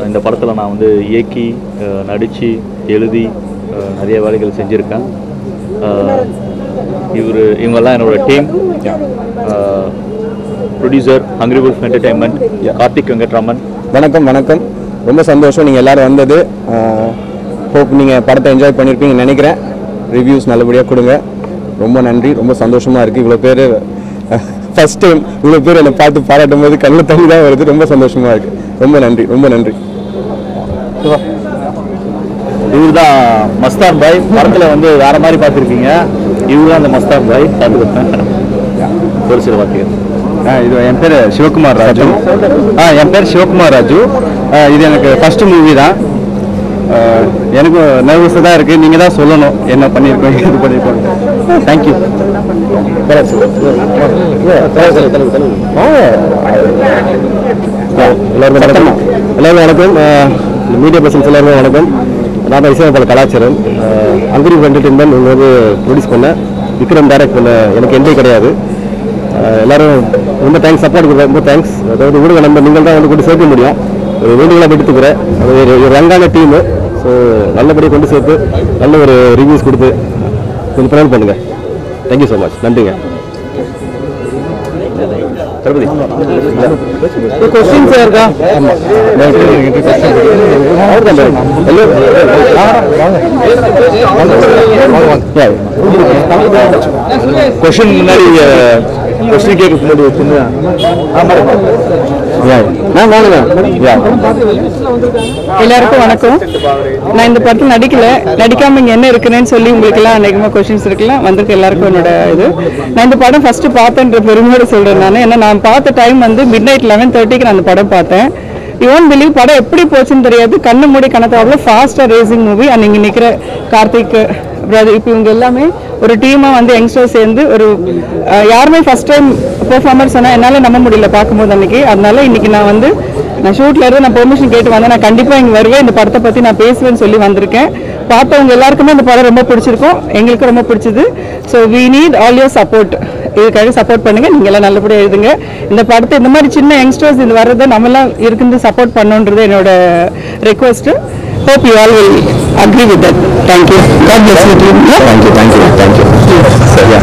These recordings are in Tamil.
இந்த படத்தில் நான் வந்து இயக்கி நடித்து எழுதி அஹ், நிறைய வேலைகள் செஞ்சுருக்கேன் இவர் இவங்கெல்லாம் என்னோட team producer hungry wolf entertainment Karthik Venkatraman வணக்கம் வணக்கம் ரொம்ப சந்தோஷம் நீங்கள் எல்லாரும் வந்தது ஹோப் நீங்கள் படத்தை என்ஜாய் பண்ணியிருப்பீங்கன்னு நினைக்கிறேன் ரிவ்யூஸ் நல்லபடியாக கொடுங்க ரொம்ப நன்றி ரொம்ப சந்தோஷமாக இருக்குது இவ்வளோ பேர் ஃபஸ்ட் டைம் இவ்வளோ பேர் என்னை பார்த்து பாராட்டும் போது கண்ணில் தண்ணி தான் வருது ரொம்ப சந்தோஷமாக இருக்குது ரொம்ப நன்றி ரொம்ப நன்றி இவர் தான் மஸ்தான் பாய் படத்தில் வந்து வேற மாதிரி பார்த்துருக்கீங்க இவர் தான் அந்த மஸ்தான் பாய் பார்த்துருப்பேன் ஒரு சில வார்த்தைகள் இது என் பேர் சிவகுமார் ராஜு ஆ என் பேர் சிவகுமார் ராஜு ஆ, இது எனக்கு ஃபஸ்ட்டு மூவி தான் ஆ, எனக்கு நர்வஸாக தான் இருக்குது நீங்கள் தான் சொல்லணும் என்ன பண்ணியிருக்கோம் இது பண்ணியிருக்கோம் தேங்க்யூ எல்லாருக்கும் வணக்கம் எல்லாருக்கும் வணக்கம் மீடியா பர்சன்ஸ் எல்லாருக்கும் வணக்கம் நான் தான் இசையமைப்பாளர் கலாச்சாரம் அங்குரி என்டர்டைன்மெண்ட் உங்க வந்து ப்ரொடியூஸ் பண்ணேன் விக்ரம் டைரக்ட் பண்ண எனக்கு எந்தே கிடையாது அஹ் எல்லாரும் ரொம்ப தேங்க்ஸ் சப்போர்ட் கொடுக்குறேன் ரொம்ப தேங்க்ஸ் அதாவது ஊடக நம்ம நீங்கள் தான் வந்து கொண்டு சேர்க்க முடியும் ஒரு வேண்டுகோளாக எடுத்துக்கிறேன் அது ஒரு ஒரு ரங்கான டீமு ஸோ நல்லபடியாக கொண்டு சேர்த்து நல்ல ஒரு ரிவ்யூஸ் கொடுத்து கொஞ்சம் ப்ரொவைட் பண்ணுங்கள் தேங்க்யூ ஸோ மச் நன்றிங்க தளபதி கொஸ்டின்ஸ் இருக்கா கொஷின் முன்னாடி கொஸ்டின் கேட்க முன்னாடி ஒரு சின்ன எல்லாருக்கும் வணக்கம் நான் இந்த படத்தில் நடிக்கல நடிக்காம இங்க என்ன இருக்குன்னு சொல்லி உங்களுக்கு எல்லாம் அநேகமா கொஸ்டின்ஸ் இருக்கலாம் வந்திருக்க எல்லாருக்கும் என்னோட இது நான் இந்த படம் ஃபர்ஸ்ட் பார்த்தேன்ற பெருமையோட சொல்றேன் நான் ஏன்னா நான் பார்த்த டைம் வந்து மிட் நைட் லெவன் தேர்ட்டிக்கு நான் அந்த படம் பார்த்தேன் யூன் பிலீவ் படம் எப்படி போச்சுன்னு தெரியாது கண்ணு மூடி கணக்கு அவ்வளோ ஃபாஸ்ட்டாக ரேசிங் மூவி அண்ட் இங்கே நிற்கிற கார்த்திக் பிரதர் இப்போ இவங்க எல்லாமே ஒரு டீமாக வந்து யங்ஸ்டர்ஸ் சேர்ந்து ஒரு அஹ், யாருமே ஃபர்ஸ்ட் டைம் பெர்ஃபார்மர் சொன்னால் என்னால் நம்ப முடியல பார்க்கும்போது அன்னைக்கு அதனால இன்னைக்கு நான் வந்து நான் ஷூட்ல இருந்து நான் பெர்மிஷன் கேட்டு வந்தேன் நான் கண்டிப்பாக இங்கே வருவேன் இந்த படத்தை பற்றி நான் பேசுவேன்னு சொல்லி வந்திருக்கேன் பார்த்தவங்க எல்லாருக்குமே இந்த படம் ரொம்ப பிடிச்சிருக்கும் எங்களுக்கு ரொம்ப பிடிச்சது so we need all your support இதுக்காக சப்போர்ட் பண்ணுங்க நீங்க எல்லாம் நல்லபடியாக எழுதுங்க இந்த படத்தை இந்த மாதிரி சின்ன யங்ஸ்டர்ஸ் இது வர்றதை நம்மளாம் இருந்து சப்போர்ட் பண்ணணுன்றது என்னோட request hope you all will agree with that thank you God bless you team thank you thank you thank you சரியா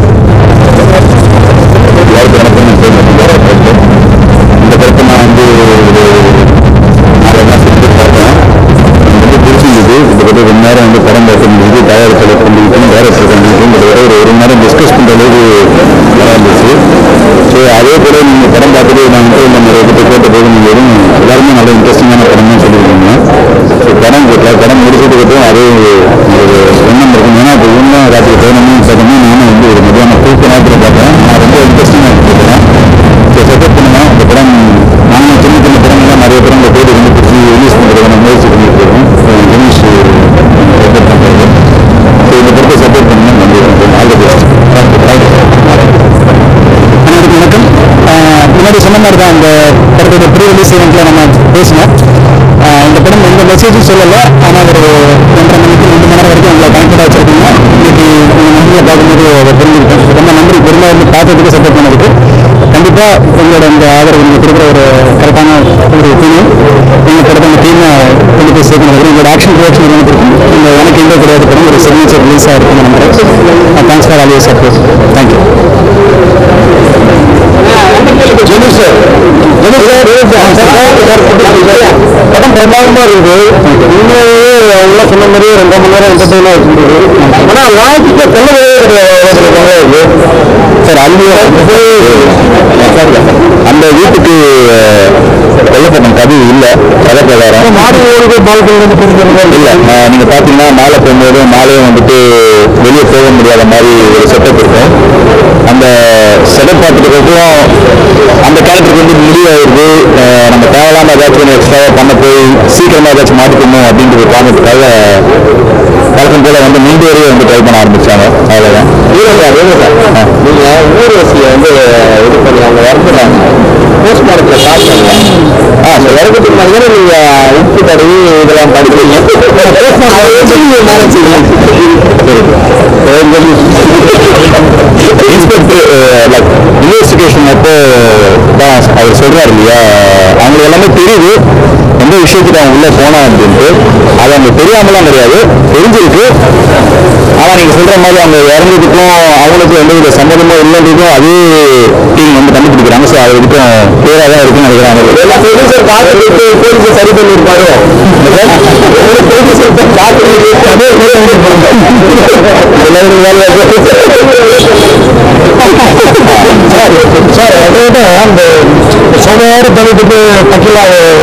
இந்த படத்தை நான் வந்து ஒரு நாலு மாதம் வந்து பார்த்தேன் எனக்கு ரொம்ப பிடிச்சிருந்தது கிட்டத்தட்ட ரொம்ப நேரம் வந்து படம் பார்க்க முடியுது தயாரிப்பில் பண்ணிக்கிட்டு டேரக்டர் பண்ணிக்கிட்டு கிட்டத்தட்ட ஒரு ஒரு மணி நேரம் டிஸ்கஸ் பண்ணுற அளவுக்கு நல்லா இருந்துச்சு ஸோ அதே போல நீங்கள் படம் பார்த்துட்டு நான் வந்து இந்த நிறைய கிட்ட கேட்ட போது நீங்கள் எதுவும் எல்லாருமே நல்ல இன்ட்ரெஸ்டிங்கான படம் தான் சொல்லியிருக்கீங்க ஸோ படம் கேட்கல படம் முடிச்சதுக்கு அப்புறம் அதே ஒரு எண்ணம் இருக்கும் ஏன்னா இப்போ இன்னும் ராத்திரி பதினொன்று பார்த்தோம்னா நானும் வந்து ஒரு மதியானம் தூக்க நேரத்தில் பார்த்தேன் நான் ரொம்ப இன்ட்ரெஸ்டிங்காக இருக்கிறேன் ஸோ சப்போர்ட் பண்ணுங்க இந்த படம் நானும் சின்ன சின்ன படங்கள்லாம் நிறைய படங்களை தேடி கண்டுபிடிச்சி ரிலீஸ் பண்ணுறதுக்கான முயற்சி பண்ணிட்டு இருக்கோம் கணேஷ் சப்போர்ட் பண்ணுறது ஸோ இந்த படத்தை சப்போர்ட் பண்ணுங்க நன்றி ஆல் தி பெஸ்ட் அனைவருக்கும் வணக்கம் ஆஹ் முன்னாடி சொன்ன மாதிரி தான் இந்த படத்தோட ப்ரீ ரிலீஸ் ஈவெண்ட்டில் நம்ம பேசினோம் ஆஹ் இந்த படம் எந்த மெசேஜும் சொல்லலை ஆனால் ஒரு ஒன்றரை மணிக்கு ரெண்டு மணி நேரம் வரைக்கும் உங்களை கனெக்டடாக வச்சுருக்கீங்க இன்னைக்கு உங்கள் நன்றியை பார்க்கும்போது அதை புரிஞ்சுக்கிட்டேன் ரொம்ப நன்றி பெருமையாக வந்து பார்த்ததுக்கு சப்போர்ட் பண்ணதுக்கு கண்டிப்பாக உங்களோட இந்த ஆதரவு நீங்கள் கொடுக்குற ஒரு கரெக்டான ஒரு ஒப்பீனியன் எங்கள் படத்தை அந்த டீமை கொண்டு போய் சேர்க்கணும் உங்களோட ஆக்ஷன் ரியாக்ஷன் எனக்கு இருக்கும் இந்த எனக்கு எங்கே கிடையாது படம் ஒரு சிக்னேச்சர் ரிலீஸாக இருக்கும் நம்புறேன் thanks for all your support thank you Jeni sir படம் பிரமாதமா இருக்குது உண்மையாவே அவங்க சொன்ன மாதிரி ரெண்டு மணி நேரம் என்டர்டைனா வச்சிருந்தது ஆனா லாஜிக்கா சொல்லவே கிடையாது சார் அந்த அந்த வீட்டுக்கு கொல்லப்பட்ட கதை இல்லை கதை பிரகாரம் மாடி ஓடுது பால்கனி வந்து பிரிக்கிறது இல்ல நான் நீங்க பாத்தீங்கன்னா மாலை போகும்போது மாலையும் வந்துட்டு வெளியே போக முடியாத மாதிரி ஒரு செட்டப் இருக்கும் அந்த செட்டப் பார்த்ததுக்கு அப்புறம் அந்த கேரக்டருக்கு வந்து முடிவாயிருது அஹ் நம்ம தேவையில்லாம ஏதாச்சும் ஒன்று எக்ஸ்ட்ராவாக பண்ண போய் சீக்கிரமா ஏதாச்சும் மாட்டிக்கணும் அப்படின்ற ஒரு காரணத்துக்காக வழக்கம் போல வந்து மீண்டு வரையே வந்து ட்ரை பண்ண ஆரம்பிச்சாங்க அவ்வளவுதான் நீங்க ஊர்வசியை வந்து இது பண்ணி அவங்க இறந்துட்டாங்க போஸ்ட்மார்ட்டத்தில் காட்டுறாங்க ஆ அந்த இறக்கத்துக்கு முன்னாடி நீங்க உப்பு தடவி இதெல்லாம் படிக்கிறீங்க இன்ஸ்பெக்டர் யூனிவர்சிட்டி நோட்டிஃபிகேஷன் அப்போ தான் அவர் சொல்றாரு இல்லையா அவங்களுக்கு எல்லாமே தெரியுது எந்த விஷயத்துக்கு அவங்க உள்ள போனா அப்படின்ட்டு அது அவங்க தெரியாமலாம் கிடையாது தெரிஞ்சிருக்கு ஆனா நீங்க சொல்ற மாதிரி அவங்க இறந்ததுக்கும் அவங்களுக்கும் எந்த வித சம்மதமும் இல்லைன்றதும் அதே டீம் வந்து கண்டுபிடிக்கிறாங்க ஸோ அது வரைக்கும் கிளியரா தான் இருக்குன்னு நினைக்கிறாங்க எல்லா ப்ரொடியூசர் பார்த்துட்டு போலீஸ் சரி பண்ணியிருப்பாரு ப்ரொடியூசர் சார் அதோட அந்த சோமையோட தலைப்புக்கு பட்டியலா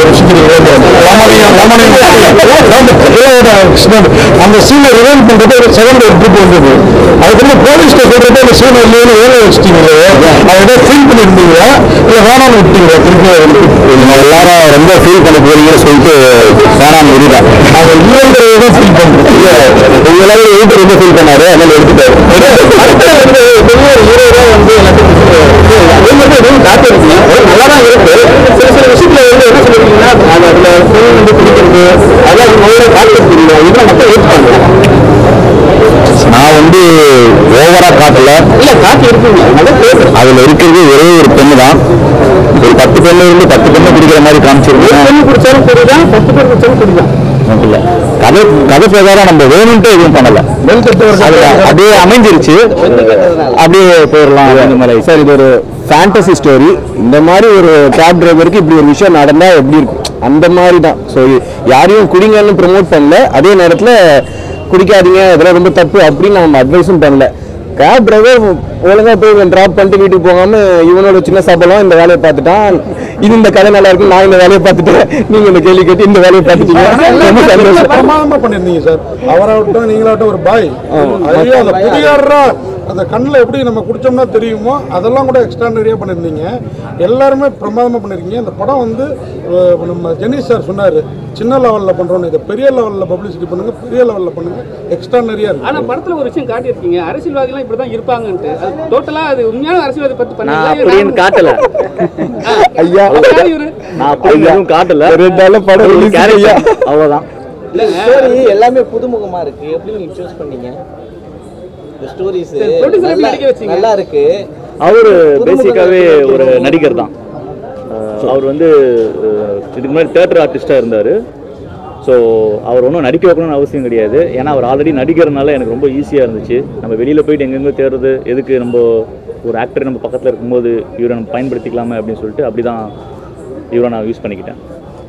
அந்த சீனை ரிவைல் பண்றது ஒரு செகண்ட் ஒரு ட்ரிப் வந்தது அதுக்கப்புறம் போலீஸ்ல சொல்றது அந்த சீனை இல்லைன்னு ஏழை வச்சிட்டீங்களே அதை ஏதோ ஃபீல் பண்ணிருந்தீங்க இல்லை வேணாம்னு விட்டீங்களா திருப்பி எல்லாரும் ரொம்ப ஃபீல் பண்ண போறீங்கன்னு சொல்லிட்டு வேணாம்னு விட்டுட்டேன் அதை இல்லைங்கிறத ஃபீல் பண்ணுறேன் உங்க எல்லாரும் வீட்டு ரொம்ப ஃபீல் பண்ணாரு அதனால எடுத்துட்டாரு வந்து பெரிய ஹீரோவா வந்து எல்லாத்தையும் காத்திருக்கீங்க நல்லா தான் இருக்கு சில சில விஷயத்துல வந்து என்ன சொல்லிருக்கீங்கன்னா அது அதுல ஃபோன் வந்து பிடிக்கிறது அதெல்லாம் முதல்ல காத்திருக்கீங்க இதெல்லாம் மக்கள் ஏற்றுப்பாங்க நான் வந்து ஓவரா காட்டல இல்ல காட்டி இருக்கீங்க அதுல இருக்கிறது ஒரே ஒரு பெண்ணு தான் ஒரு பத்து பெண்ணு இருந்து பத்து பெண்ணு பிடிக்கிற மாதிரி காமிச்சிருக்கேன் பெண்ணு பிடிச்சாலும் சரிதான் பத்து பேர் பிடிச்சாலும் சரிதான் இல்ல கதை கதை பிரகாரம் நம்ம வேணும்ட்டு எதுவும் பண்ணல அது அப்படியே அமைஞ்சிருச்சு அப்படியே போயிடலாம் அந்த மாதிரி சார் இது ஒரு ஃபேண்டசி ஸ்டோரி இந்த மாதிரி ஒரு கேப் டிரைவருக்கு இப்படி ஒரு விஷயம் நடந்தா எப்படி இருக்கும் அந்த மாதிரி தான் ஸோ யாரையும் குடிங்கன்னு ப்ரோமோட் பண்ணல அதே நேரத்தில் குடிக்காதீங்க இதெல்லாம் ரொம்ப தப்பு அப்படின்னு நம்ம அட்வைஸும் பண்ணல கேப் டிரைவர் ஒழுங்கா போய் ட்ராப் பண்ணிட்டு வீட்டுக்கு போகாம இவனோட சின்ன சபலம் இந்த வேலையை பார்த்துட்டான் இது இந்த கதை நல்லா இருக்கு நான் இந்த வேலையை பார்த்துட்டேன் நீங்க இந்த கேள்வி கேட்டு இந்த வேலையை பார்த்துட்டீங்க ரொம்ப சந்தோஷம் பிரமாதமா பண்ணிருந்தீங்க சார் அவராகட்டும் நீங்களாகட்டும் ஒரு பாய் ஐயோ அந்த புதியாரா அந்த கண்ணில் எப்படி நம்ம குடிச்சோம்னா தெரியுமோ அதெல்லாம் கூட எக்ஸ்ட்ரானரியாக பண்ணியிருந்தீங்க எல்லாருமே பிரமாதமாக பண்ணியிருக்கீங்க இந்த படம் வந்து அஹ், நம்ம ஜெனிஷ் சார் சொன்னார் சின்ன லெவலில் பண்ணுறோன்னு இதை பெரிய லெவலில் பப்ளிசிட்டி பண்ணுங்க பெரிய லெவலில் பண்ணுங்க எக்ஸ்ட்ரானரியாக இருக்கு ஆனா படத்துல ஒரு விஷயம் காட்டியிருக்கீங்க அரசியல்வாதிகள் இப்படிதான் இருப்பாங்கன்ட்டு அது டோட்டலா அது உண்மையான அரசியல்வாதி பத்தி நான் பண்ணீங்களா? அப்படின்னு காட்டல ஐயா அப்ப யாரு இவரு? நான் அப்படி எதுவும் காட்டல ரெண்டு நாள்ல படம் ஒரு release character. ஐயா. அவ்வளவுதான் ஸ்டோரி எல்லாமே புதுமுகமா இருக்கு எப்படி நீங்க சூஸ் பண்ணீங்க இந்த ஸ்டோரிஸ் சரி, producer எப்படி நடிக்க வச்சீங்க? நல்லா இருக்கு அவரு பேசிக்காவே ஒரு நடிகர் தான் அஹ் அவர் வந்து அஹ் இதுக்கு முன்னாடி தேட்டர் ஆர்டிஸ்டாக இருந்தார் ஸோ அவர் ஒன்றும் நடிக்க வைக்கணும்னு அவசியம் கிடையாது ஏன்னா அவர் ஆல்ரெடி நடிகர்னால எனக்கு ரொம்ப ஈஸியாக இருந்துச்சு நம்ம வெளியில் போயிட்டு எங்கெங்கே தேடுறது எதுக்கு நம்ம ஒரு ஆக்டர் நம்ம பக்கத்தில் இருக்கும்போது இவரை நம்ம பயன்படுத்திக்கலாமே அப்படின்னு சொல்லிட்டு அப்படி தான் இவரை நான் யூஸ் பண்ணிக்கிட்டேன்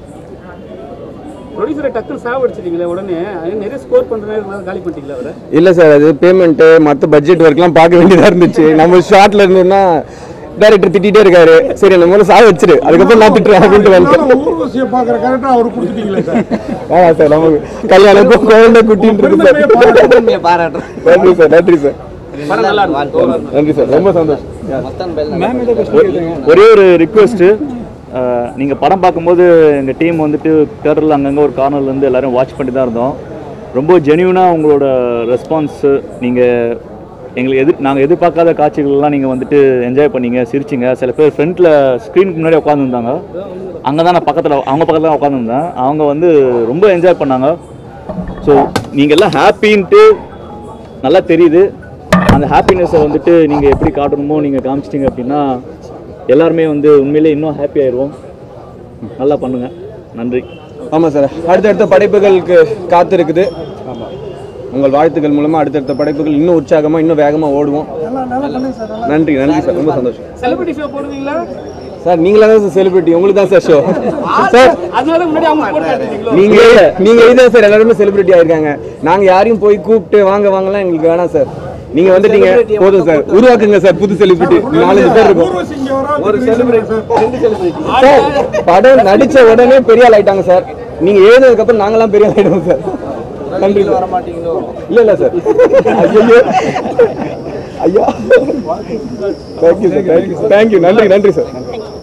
ப்ரொடியூசரை டக்குன்னு சாவடிச்சிட்டீங்களே உடனே அது நிறைய ஸ்கோர் பண்ற நேரம் காலி பண்ணிட்டீங்களா அவரை இல்ல சார் அது பேமெண்ட்டு மற்ற பட்ஜெட் ஒர்க்லாம் பார்க்க வேண்டியதா இருந்துச்சு நம்ம ஷார்ட்ல இருந்தோம்னா டைரக்டர் திட்டிட்டே இருக்காரு சரி நம்ம முதல்ல சாக வச்சிரு அதுக்கப்புறம் நான் திட்டுறேன் அப்படின்ட்டு வந்துட்டேன் அதனால ஊர்வசியை பார்க்குற கேரக்டர் அவர் கொடுத்துட்டீங்களே சார் ஆமா சார் நமக்கு கல்யாணம் குழந்தை குட்டின்னு இருக்கு சார் உண்மையை பாராட்டுறேன் நன்றி சார் நன்றி சார் படம் நல்லா இருக்கும் நன்றி சார் ரொம்ப சந்தோஷம் மொத்தம் பேர் ஒரே ஒரு ரிக்வெஸ்ட்டு நீங்கள் படம் பார்க்கும்போது எங்கள் டீம் வந்துட்டு தேட்டரில் அங்கங்கே ஒரு கார்னர்ல இருந்து எல்லாரும் வாட்ச் பண்ணி தான் இருந்தோம் ரொம்ப ஜென்யூனாக உங்களோட ரெஸ்பான்ஸு நீங்கள் எங்களுக்கு எதிர் நாங்கள் எதிர்பார்க்காத காட்சிகள்லாம் நீங்கள் வந்துட்டு என்ஜாய் பண்ணீங்க சிரிச்சிங்க சில பேர் ஃப்ரண்ட்டில் ஸ்க்ரீனுக்கு முன்னாடி உட்காந்துருந்தாங்க அங்கே தான் நான் பக்கத்தில் அவங்க பக்கத்தில் தான் உட்காந்துருந்தேன் அவங்க வந்து ரொம்ப என்ஜாய் பண்ணாங்க ஸோ நீங்கள் எல்லாம் ஹாப்பின்ட்டு நல்லா தெரியுது அந்த ஹாப்பினஸை வந்துட்டு நீங்கள் எப்படி காட்டணுமோ நீங்கள் காமிச்சிட்டிங்க அப்படின்னா எல்லாருமே வந்து உண்மையிலே இன்னும் ஹாப்பி ஆயிடுவோம் நல்லா பண்ணுங்கள் நன்றி ஆமா சார் அடுத்தடுத்த படைப்புகளுக்கு காத்து இருக்குது உங்கள் வாழ்த்துக்கள் மூலமா அடுத்தடுத்த படைப்புகள் இன்னும் உற்சாகமா இன்னும் வேகமா ஓடுவோம் நன்றி நன்றி சார் ரொம்ப சந்தோஷம் செலிபிரிட்டி ஷோ போடுவீங்களா சார் நீங்களா தான் சார் செலிபிரிட்டி உங்களுக்கு தான் சார் ஷோ சார் அதனால முன்னாடி அவங்க போட்டு எடுத்தீங்களோ நீங்க நீங்க இதுதான் சார் எல்லாருமே செலிபிரிட்டி ஆயிருக்காங்க நாங்க யாரையும் போய் கூப்பிட்டு வாங்க வாங்கலாம் எங்களுக்கு வேணாம் சார் நீங்க வந்துட்டீங்க போதும் சார் உருவாக்குங்க சார் புது செலிபிரிட்டி நாலஞ்சு பேர் இருக்கும் ஊர்வசி இங்கே வர ஒரு செலிபிரிட்டி சார் படம் நடிச்ச உடனே பெரிய ஆள் ஆயிட்டாங்க சார் நீங்க எழுதுனதுக்கு அப்புறம் நாங்கெல்லாம் பெரிய ஆள் ஆயிடுவோம் சார் நன்றி வர மாட்டீங்களோ இல்ல இல்ல சார் ஐயோ ஐயா தேங்க்யூ சார் தேங்க்யூ நன்றி நன்றி சார்